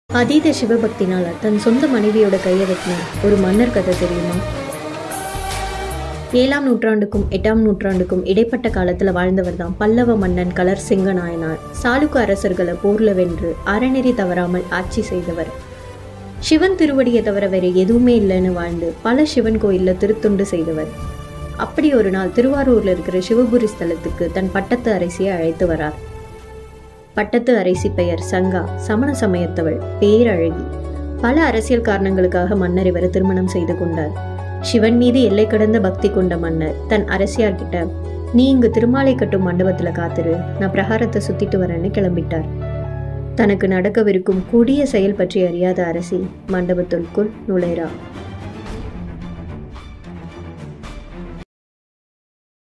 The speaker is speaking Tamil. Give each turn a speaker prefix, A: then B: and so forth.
A: அதீத சிவபக்தினால தன் சொந்த மனைவியோட கையை வெட்டின ஒரு மன்னர் கதை தெரியுமா ஏழாம் நூற்றாண்டுக்கும் எட்டாம் நூற்றாண்டுக்கும் இடைப்பட்ட காலத்துல வாழ்ந்தவர் தான் பல்லவ மன்னன் கலர் சிங்க நாயனார் சாளுக்க அரசர்களை போர்ல வென்று அறநெறி தவறாமல் ஆட்சி செய்தவர் சிவன் திருவடியை தவிர வேற எதுவுமே இல்லைன்னு வாழ்ந்து பல சிவன் கோயில்ல திருத்துண்டு செய்தவர் அப்படி ஒரு நாள் திருவாரூர்ல இருக்கிற சிவபுரி ஸ்தலத்துக்கு தன் பட்டத்து அரசியை அழைத்து வரார் பட்டத்து அரசி பெயர் சங்கா சமண சமயத்தவள் பேரழகி பல அரசியல் காரணங்களுக்காக மன்னர் இவரை திருமணம் செய்து கொண்டார் சிவன் மீது எல்லை கடந்த பக்தி கொண்ட மன்னர் தன் அரசியார்கிட்ட நீ இங்கு திருமாலை கட்டும் மண்டபத்துல காத்துரு நான் பிரகாரத்தை சுத்திட்டு வரேன்னு கிளம்பிட்டார் தனக்கு நடக்கவிருக்கும் கொடிய செயல் பற்றி அறியாத அரசி மண்டபத்திற்குள் நுழைறா